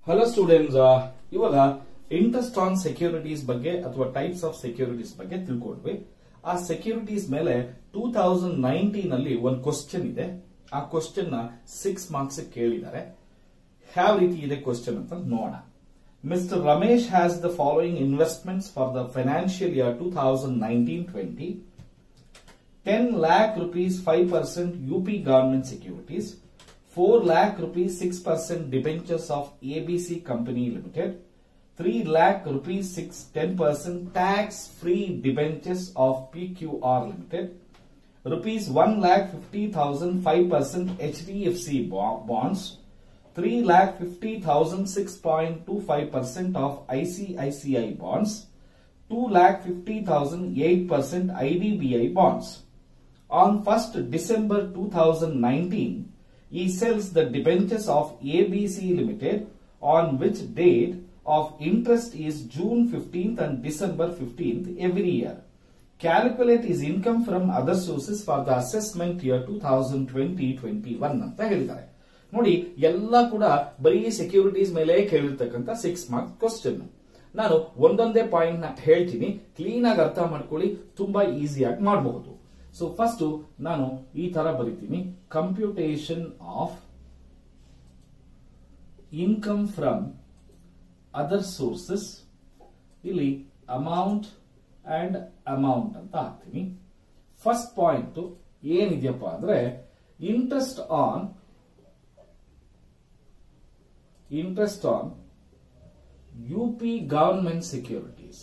Hello students ಇವಾಗ interest on securities ಬಗ್ಗೆ ಅಥವಾ ಟೈಪ್ಸ್ ಆಫ್ ಸೆಕ್ಯೂರಿಟೀಸ್ ಬಗ್ಗೆ ತಿಳ್ಕೊಂಡ್ವಿ ಆ ಸೆಕ್ಯೂರಿಟೀಸ್ ಮೇಲೆ ಟೂ ತೌಸಂಡ್ ನೈನ್ಟೀನ್ ಅಲ್ಲಿ ಒಂದು ಕ್ವಶನ್ ಇದೆ ಆ ಕ್ವಶನ್ ನ ಸಿಕ್ಸ್ ಮಾರ್ಕ್ಸ್ ಕೇಳಿದ್ದಾರೆ ಯಾವ ರೀತಿ ಇದೆ ಕ್ವಶನ್ ಅಂತ ನೋಡೋಣ mister Ramesh has the following investments for the financial year two thousand nineteen twenty 10 lakh rupees 5% UP government securities, 4 lakh rupees 6% debentures of ABC Company Limited, 3 lakh rupees 6 10% tax free debentures of PQR Limited, rupees 1 lakh 50,000 5% HDFC bo- bonds, 3 lakh 50,000 6.25% of ICICI bonds, 2 lakh 50,000 8% IDBI bonds. On 1st December 2019, he sells the debentures of ABC Limited on which date of interest is June 15th and December 15th every year. Calculate his income from other sources for the assessment year 2020-21 ಅಂತ ಹೇಳಿದ್ದಾರೆ ನೋಡಿ ಎಲ್ಲ ಕೂಡ ಬರೀ securities ಮೇಲೆ ಕೇಳಿರ್ತಕ್ಕಂಥ six marks question ನಾನು ಒಂದೊಂದೇ point ನ ಹೇಳ್ತೀನಿ ಕ್ಲೀನ್ ಆಗಿ ಅರ್ಥ ಮಾಡ್ಕೊಳ್ಳಿ ತುಂಬಾ ಈಸಿಯಾಗಿ ಮಾಡಬಹುದು ಸೊ ಫಸ್ಟ್ ನಾನು ಈ ತರ ಬರಿತೀನಿ computation of income from other sources ಇಲ್ಲಿ ಅಮೌಂಟ್ ಅಂಡ್ ಅಮೌಂಟ್ ಅಂತ ಹಾಕ್ತೀನಿ ಫಸ್ಟ್ ಪಾಯಿಂಟ್ ಏನಿದೆಯಪ್ಪ ಅಂದ್ರೆ interest on interest on UP government securities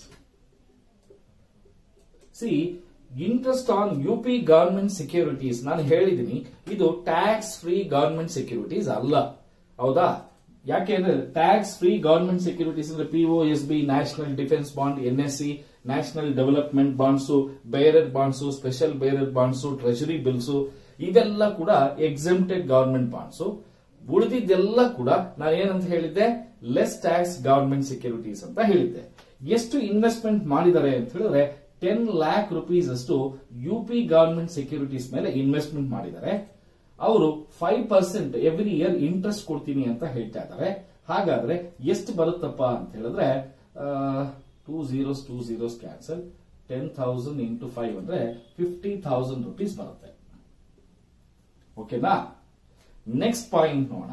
C interest on UP government securities ನಾನು ಹೇಳಿದ್ದೀನಿ ಇದು ಟ್ಯಾಕ್ಸ್ ಫ್ರೀ ಗವರ್ಮೆಂಟ್ ಸೆಕ್ಯೂರಿಟೀಸ್ ಅಲ್ಲ ಹೌದಾ ಯಾಕೆಂದ್ರೆ ಟ್ಯಾಕ್ಸ್ ಫ್ರೀ ಗವರ್ಮೆಂಟ್ ಸೆಕ್ಯೂರಿಟೀಸ್ ಅಂದ್ರೆ PO S B national defence bond N S C national development bonds bearer bonds special bearer bonds treasury bills ಇವೆಲ್ಲ ಕೂಡ exempted government bonds ಉಳಿದಿದ್ದೆಲ್ಲ ಕೂಡ ನಾನು ಏನಂತ ಹೇಳಿದ್ದೆ ಲೆಸ್ ಟ್ಯಾಕ್ಸ್ ಗವರ್ಮೆಂಟ್ ಸೆಕ್ಯೂರಿಟೀಸ್ ಅಂತ ಹೇಳಿದ್ದೆ ಎಷ್ಟು ಇನ್ವೆಸ್ಟ್ಮೆಂಟ್ ಮಾಡಿದ್ದಾರೆ ಅಂತ ಹೇಳಿದ್ರೆ ಟೆನ್ ಲ್ಯಾಕ್ ರುಪೀಸ್ ಅಷ್ಟು ಯು ಪಿ ಗವರ್ಮೆಂಟ್ ಸೆಕ್ಯೂರಿಟೀಸ್ ಮೇಲೆ ಇನ್ವೆಸ್ಟ್ಮೆಂಟ್ ಮಾಡಿದ್ದಾರೆ ಅವರು five percent every year interest ಕೊಡ್ತೀನಿ ಅಂತ ಹೇಳ್ತಾ ಇದ್ದಾರೆ ಹಾಗಾದ್ರೆ ಎಷ್ಟು ಬರುತ್ತಪ್ಪ ಅಂತ ಹೇಳಿದ್ರೆ two zeros two zeros cancel ten thousand into five ಅಂದ್ರೆ ಫಿಫ್ಟಿ ಥೌಸಂಡ್ ರುಪೀಸ್ ಬರುತ್ತೆ ಓಕೆನಾ ನೆಕ್ಸ್ಟ್ ಪಾಯಿಂಟ್ ನೋಡೋಣ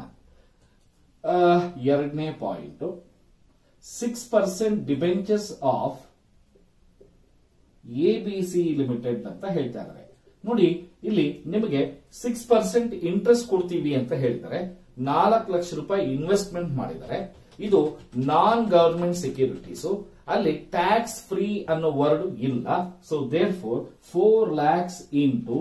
ಎರಡನೇ point six percent debentures of A B C limited ಅಂತ ಹೇಳ್ತಾ ಇದ್ದಾರೆ ನೋಡಿ ಇಲ್ಲಿ ನಿಮಗೆ ಸಿಕ್ಸ್ ಪರ್ಸೆಂಟ್ ಇಂಟ್ರೆಸ್ಟ್ ಕೊಡ್ತೀವಿ ಅಂತ ಹೇಳ್ತಾರೆ ನಾಲ್ಕು ಲಕ್ಷ ರೂಪಾಯಿ ಇನ್ವೆಸ್ಟ್ಮೆಂಟ್ ಮಾಡಿದ್ದಾರೆ ಇದು ನಾನ್ ಗವರ್ಮೆಂಟ್ ಸೆಕ್ಯೂರಿಟೀಸ್ ಅಲ್ಲಿ ಟ್ಯಾಕ್ಸ್ ಫ್ರೀ ಅನ್ನೋ ವರ್ಡ್ ಇಲ್ಲ so there four four lakhs into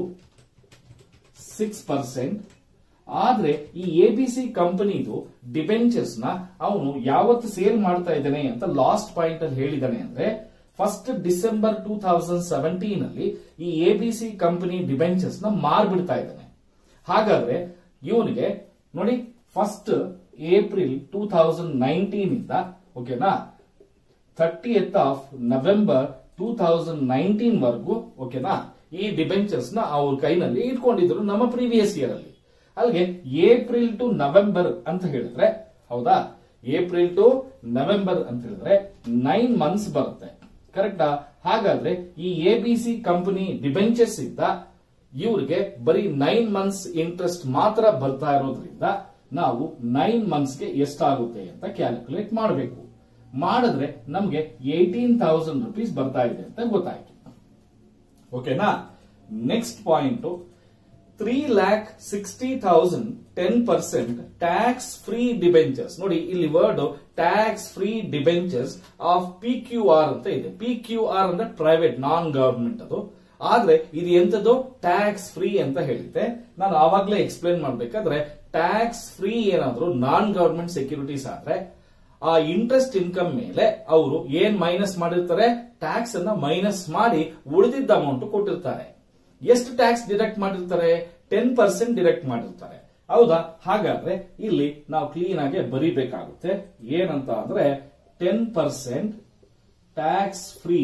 six percent ಆದ್ರೆ ಈ ಎ ಬಿ ಸಿ ಕಂಪನಿದು ಡಿಬೆಂಚರ್ಸ್ ನ ಅವನು ಯಾವತ್ತು ಸೇಲ್ ಮಾಡ್ತಾ ಇದ್ದಾನೆ ಅಂತ ಲಾಸ್ಟ್ ಪಾಯಿಂಟ್ ಅಲ್ಲಿ ಹೇಳಿದಾನೆ ಅಂದ್ರೆ first December two thousand seventeen ಅಲ್ಲಿ ಈ A B C company debentures ನ ಮಾರ್ಬಿಡ್ತಾ ಇದ್ದಾನೆ ಹಾಗಾದ್ರೆ ಇವನಿಗೆ ನೋಡಿ first April two thousand nineteen ಇಂದ ಓಕೆನಾ thirty eighth of November two thousand nineteen ವರೆಗೂ ಓಕೆನಾ ಈ ಡಿಬೆಂಚರ್ಸ್ ನ ಅವ್ರ ಕೈನಲ್ಲಿ ಇಟ್ಕೊಂಡಿದ್ರು ನಮ್ಮ ಪ್ರೀವಿಯಸ್ ಇಯರ್ ಅಲ್ಲಿ ಅಲ್ಲಿಗೆ ಏಪ್ರಿಲ್ ಟು ನವೆಂಬರ್ ಅಂತ ಹೇಳಿದ್ರೆ ಹೌದಾ ಏಪ್ರಿಲ್ ಟು ನವೆಂಬರ್ ಅಂತ ಹೇಳಿದ್ರೆ ನೈನ್ ಮಂತ್ಸ್ ಬರುತ್ತೆ ಕರೆಕ್ಟಾ ಹಾಗಾದ್ರೆ ಈ A B C company debentures ಇದ್ದ ಇವ್ರಿಗೆ ಬರೀ ನೈನ್ ಮಂತ್ಸ್ ಇಂಟ್ರೆಸ್ಟ್ ಮಾತ್ರ ಬರ್ತಾ ಇರೋದ್ರಿಂದ ನಾವು ನೈನ್ ಮಂತ್ಸ್ಗೆ ಎಷ್ಟಾಗುತ್ತೆ ಅಂತ ಕ್ಯಾಲ್ಕುಲೇಟ್ ಮಾಡಬೇಕು ಮಾಡಿದ್ರೆ ನಮ್ಗೆ ಏಟೀನ್ ತೌಸಂಡ್ ರುಪೀಸ್ ಬರ್ತಾ ಇದೆ ಅಂತ ಗೊತ್ತಾಯ್ತು ಓಕೆನಾ next point three lakh sixty thousand ten percent tax free debentures ನೋಡಿ ಇಲ್ಲಿ word tax free debentures of P Q R ಅಂತ ಇದೆ ಪಿ ಕ್ಯೂ ಆರ್ ಅಂದ್ರೆ ಪ್ರೈವೇಟ್ ನಾನ್ ಗವರ್ಮೆಂಟ್ ಅದು ಆದ್ರೆ ಇದು ಎಂತದ್ದು ಟ್ಯಾಕ್ಸ್ ಫ್ರೀ ಅಂತ ಹೇಳಿದ್ದೆ ನಾನು ಆವಾಗಲೇ ಎಕ್ಸ್ಪ್ಲೇನ್ ಮಾಡ್ಬೇಕಾದ್ರೆ ಟ್ಯಾಕ್ಸ್ ಫ್ರೀ ಏನಾದ್ರು ನಾನ್ ಗವರ್ಮೆಂಟ್ ಸೆಕ್ಯೂರಿಟೀಸ್ ಆದ್ರೆ ಆ ಇಂಟ್ರೆಸ್ಟ್ ಇನ್ಕಮ್ ಮೇಲೆ ಅವರು ಏನ್ ಮೈನಸ್ ಮಾಡಿರ್ತಾರೆ ಟ್ಯಾಕ್ಸ್ ಅನ್ನ ಮೈನಸ್ ಮಾಡಿ ಉಳಿದಿದ್ದ ಅಮೌಂಟ್ ಕೊಟ್ಟಿರ್ತಾರೆ ಎಷ್ಟು ಟ್ಯಾಕ್ಸ್ ಡಿಡಕ್ಟ್ ಮಾಡಿರ್ತಾರೆ ಟೆನ್ ಪರ್ಸೆಂಟ್ ಡಿಡಕ್ಟ್ ಮಾಡಿರ್ತಾರೆ ಹೌದಾ ಹಾಗಾದ್ರೆ ಇಲ್ಲಿ ನಾವು ಕ್ಲೀನ್ ಆಗಿ ಬರಿಬೇಕಾಗುತ್ತೆ ಏನಂತ ಅಂದ್ರೆ ಟೆನ್ ಪರ್ಸೆಂಟ್ ಟ್ಯಾಕ್ಸ್ ಫ್ರೀ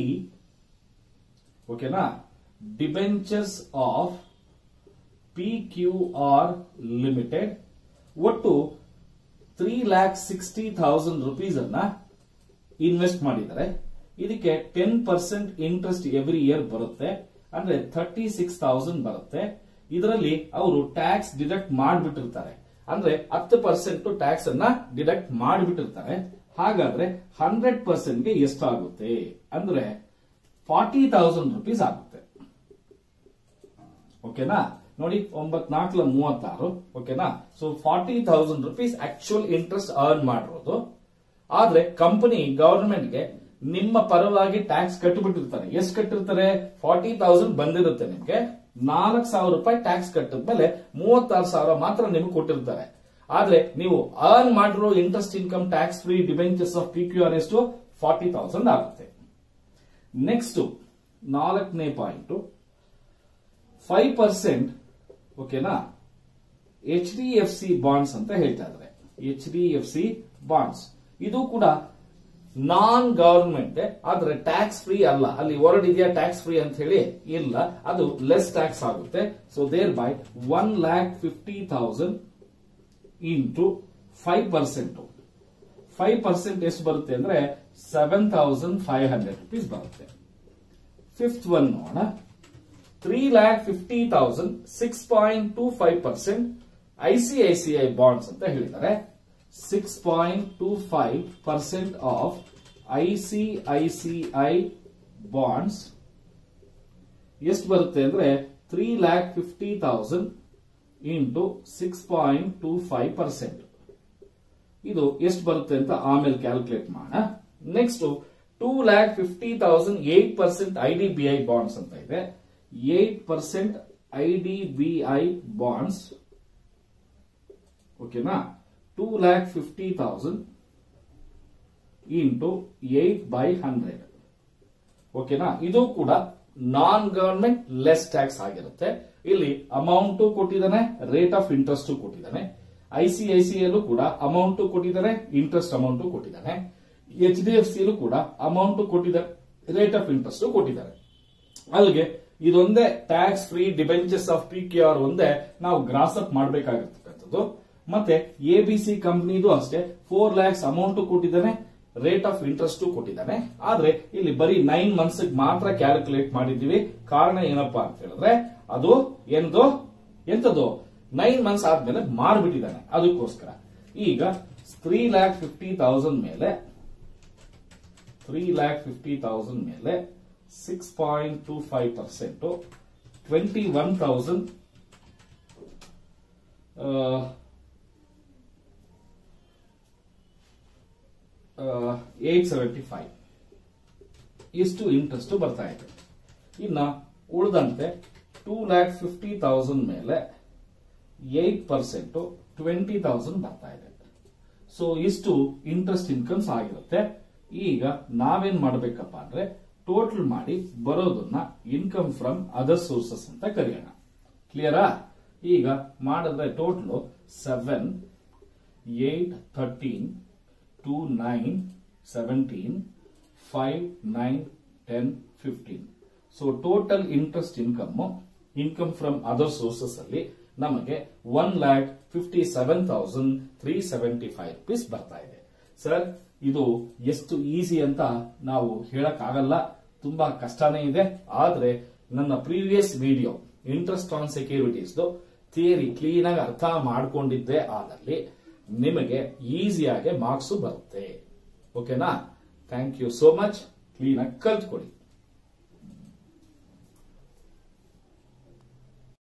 ಓಕೆನಾ debentures of P Q R limited ಒಟ್ಟು three lakh sixty thousand rupees ಅನ್ನ ಇನ್ವೆಸ್ಟ್ ಮಾಡಿದ್ದಾರೆ ಇದಕ್ಕೆ ten percent interest every year ಬರುತ್ತೆ ಅಂದ್ರೆ ಥರ್ಟಿ ಸಿಕ್ಸ್ ತೌಸಂಡ್ ಬರುತ್ತೆ ಇದರಲ್ಲಿ ಅವರು ಟ್ಯಾಕ್ಸ್ ಡಿಡಕ್ಟ್ ಮಾಡಿಬಿಟ್ಟಿರ್ತಾರೆ ಅಂದ್ರೆ ಹತ್ತು ಪರ್ಸೆಂಟ್ ಟ್ಯಾಕ್ಸ್ ಅನ್ನ ಡಿಡಕ್ಟ್ ಮಾಡಿಬಿಟ್ಟಿರ್ತಾರೆ ಹಾಗಾದ್ರೆ ಹಂಡ್ರೆಡ್ ಪರ್ಸೆಂಟ್ಗೆ ಎಷ್ಟಾಗುತ್ತೆ ಅಂದ್ರೆ ಫಾರ್ಟಿ ತೌಸಂಡ್ ರುಪೀಸ್ ಆಗುತ್ತೆ ಓಕೆನಾ ನೋಡಿ ಒಂಬತ್ ನಾಲ್ಕಲ ಮೂವತ್ತಾರು ಓಕೆನಾ so forty thousand rupees actual interest earn ಮಾಡಿರೋದು ಆದ್ರೆ ಕಂಪನಿ ಗವರ್ಮೆಂಟ್ಗೆ ನಿಮ್ಮ ಪರವಾಗಿ ಟ್ಯಾಕ್ಸ್ ಕಟ್ಟಿಬಿಟ್ಟಿರ್ತಾರೆ ಎಷ್ಟು ಕಟ್ಟಿರ್ತಾರೆ ಫಾರ್ಟಿ ತೌಸಂಡ್ ಬಂದಿರುತ್ತೆ ನಿಮ್ಗೆ ನಾಲ್ಕು ಸಾವಿರ ರೂಪಾಯಿ ಟ್ಯಾಕ್ಸ್ ಕಟ್ಟಿದ್ಮೇಲೆ ಮೂವತ್ತಾರು ಸಾವಿರ ಮಾತ್ರ ನಿಮ್ಗೆ ಕೊಟ್ಟಿರ್ತಾರೆ ಆದ್ರೆ ನೀವು ಅರ್ನ್ ಮಾಡಿರೋ interest income tax free debentures of P Q R ಎಷ್ಟು ಫಾರ್ಟಿ ತೌಸಂಡ್ ಆಗುತ್ತೆ ನೆಕ್ಸ್ಟ್ ನಾಲ್ಕನೇ ಪಾಯಿಂಟ್ ಫೈವ್ ಪರ್ಸೆಂಟ್ ಓಕೆನಾ ಎಚ್ ಡಿ ಎಫ್ ಸಿ ಬಾಂಡ್ಸ್ ಅಂತ ಹೇಳ್ತಾ ಇದ್ದಾರೆ ಎಚ್ ಡಿ ಎಫ್ ಸಿ ಬಾಂಡ್ಸ್ ಇದು ಕೂಡ ನಾನ್ ಗವರ್ಮೆಂಟ್ ಆದ್ರೆ ಟ್ಯಾಕ್ಸ್ ಫ್ರೀ ಅಲ್ಲ ಅಲ್ಲಿ ವರ್ಡ್ ಇದೆಯಾ ಟ್ಯಾಕ್ಸ್ ಫ್ರೀ ಅಂತ ಹೇಳಿ ಇಲ್ಲ ಅದು ಲೆಸ್ ಟ್ಯಾಕ್ಸ್ ಆಗುತ್ತೆ so there by one lakh fifty thousand into five percent five percent ಎಷ್ಟು ಬರುತ್ತೆ ಅಂದ್ರೆ seven thousand five hundred rupees ಬರುತ್ತೆ ಫಿಫ್ತ್ ಒನ್ ನೋಡೋಣ three lakh fifty thousand six point two five percent ICICI bonds ಅಂತ ಹೇಳಿದ್ದಾರೆ six point two five percent of ICICI bonds ಎಷ್ಟು ಬರುತ್ತೆ ಅಂದ್ರೆ three lakh fifty thousand into six point two five percent ಇದು ಎಷ್ಟು ಬರುತ್ತೆ ಅಂತ ಆಮೇಲೆ ಕ್ಯಾಲ್ಕುಲೇಟ್ ಮಾಡೋಣ next two lakh fifty thousand eight percent I D B I bonds ಅಂತ ಇದೆ eight percent I D B I bonds ಓಕೆನಾ two lakh fifty thousand into eight by hundred ಓಕೆನಾ ಇದು ಕೂಡ ನಾನ್ ಗವರ್ಮೆಂಟ್ ಲೆಸ್ ಟ್ಯಾಕ್ಸ್ ಆಗಿರುತ್ತೆ ಇಲ್ಲಿ ಅಮೌಂಟ್ ಕೊಟ್ಟಿದ್ದಾನೆ ರೇಟ್ ಆಫ್ ಇಂಟ್ರೆಸ್ಟ್ ಕೊಟ್ಟಿದ್ದಾನೆ ಐಸಿಐಸಿಯಲ್ಲೂ ಕೂಡ ಅಮೌಂಟ್ ಕೊಟ್ಟಿದ್ದಾನೆ ಇಂಟ್ರೆಸ್ಟ್ ಅಮೌಂಟ್ ಕೊಟ್ಟಿದ್ದಾನೆ ಎಚ್ ಡಿ ಎಫ್ ಸಿಯಲ್ಲೂ ಕೂಡ ಅಮೌಂಟ್ ಕೊಟ್ಟಿದ್ದಾರೆ ರೇಟ್ ಆಫ್ ಇಂಟ್ರೆಸ್ಟ್ ಕೊಟ್ಟಿದ್ದಾರೆ ಅಲ್ಲಿಗೆ ಇದೊಂದೇ tax free debentures of P Q R ಒಂದೇ ನಾವು ಗ್ರಾಸ್ ಅಪ್ ಮಾಡಬೇಕಾಗಿರ್ತಕ್ಕಂಥದ್ದು ಮತ್ತೆ ಎ ಬಿ ಸಿ ಕಂಪನಿದು ಅಷ್ಟೇ ಫೋರ್ ಲ್ಯಾಕ್ಸ್ ಅಮೌಂಟ್ ಕೊಟ್ಟಿದ್ದಾನೆ ರೇಟ್ ಆಫ್ ಇಂಟ್ರೆಸ್ಟ್ ಕೊಟ್ಟಿದ್ದಾನೆ ಆದ್ರೆ ಇಲ್ಲಿ ಬರೀ ನೈನ್ ಮಂತ್ಸ್ ಮಾತ್ರ ಕ್ಯಾಲ್ಕುಲೇಟ್ ಮಾಡಿದೀವಿ ಕಾರಣ ಏನಪ್ಪಾ ಅಂತ ಹೇಳಿದ್ರೆ ಅದು ಎಂದೋ ಎಂತದು ನೈನ್ ಮಂತ್ಸ್ ಆದ್ಮೇಲೆ ಮಾರ್ಬಿಟ್ಟಿದ್ದಾನೆ ಅದಕ್ಕೋಸ್ಕರ ಈಗ ತ್ರೀ ಲ್ಯಾಕ್ ಫಿಫ್ಟಿ ತೌಸಂಡ್ ಮೇಲೆ ತ್ರೀ ಲ್ಯಾಕ್ ಫಿಫ್ಟಿ ತೌಸಂಡ್ ಮೇಲೆ six point two five percent twenty one thousand eight seventy five ಇಷ್ಟು ಇಂಟ್ರೆಸ್ಟ್ ಬರ್ತಾ ಇದೆ ಇನ್ನ ಉಳಿದಂತೆ ಟೂ ಲ್ಯಾಕ್ ಫಿಫ್ಟಿ ತೌಸಂಡ್ ಮೇಲೆ ಏಟ್ ಪರ್ಸೆಂಟ್ ಟ್ವೆಂಟಿ ತೌಸಂಡ್ ಬರ್ತಾ ಇದೆ ಸೊ ಇಷ್ಟು ಇಂಟ್ರೆಸ್ಟ್ ಇನ್ಕಮ್ಸ್ ಆಗಿರುತ್ತೆ ಈಗ ನಾವೇನ್ ಮಾಡಬೇಕಪ್ಪ ಅಂದ್ರೆ ಟೋಟಲ್ ಮಾಡಿ ಬರೋದನ್ನ ಇನ್ಕಮ್ ಫ್ರಮ್ ಅದರ್ ಸೋರ್ಸಸ್ ಅಂತ ಕರೆಯೋಣ ಕ್ಲಿಯರಾ ಈಗ ಮಾಡಿದ್ರೆ total seven eight thirteen two nine seventeen five nine ten fifteen so total interest income income from other sources ಅಲ್ಲಿ ನಮಗೆ one lakh fifty seven thousand three seventy five rupees ಬರ್ತಾ ಇದೆ sir ಇದು ಎಷ್ಟು ಈಸಿ ಅಂತ ನಾವು ಹೇಳಕ್ ಆಗಲ್ಲ ತುಂಬಾ ಕಷ್ಟನೇ ಇದೆ ಆದ್ರೆ ನನ್ನ previous video interest on securities theory clean ಆಗಿ ಅರ್ಥ ಮಾಡ್ಕೊಂಡಿದ್ದೆ ಆದಲ್ಲಿ ನಿಮಗೆ ಈಸಿಯಾಗಿ ಮಾರ್ಕ್ಸ್ ಬರುತ್ತೆ ಓಕೆನಾ thank you so much clean ಆಗಿ ಕಲ್ತ್ಕೊಳ್ಳಿ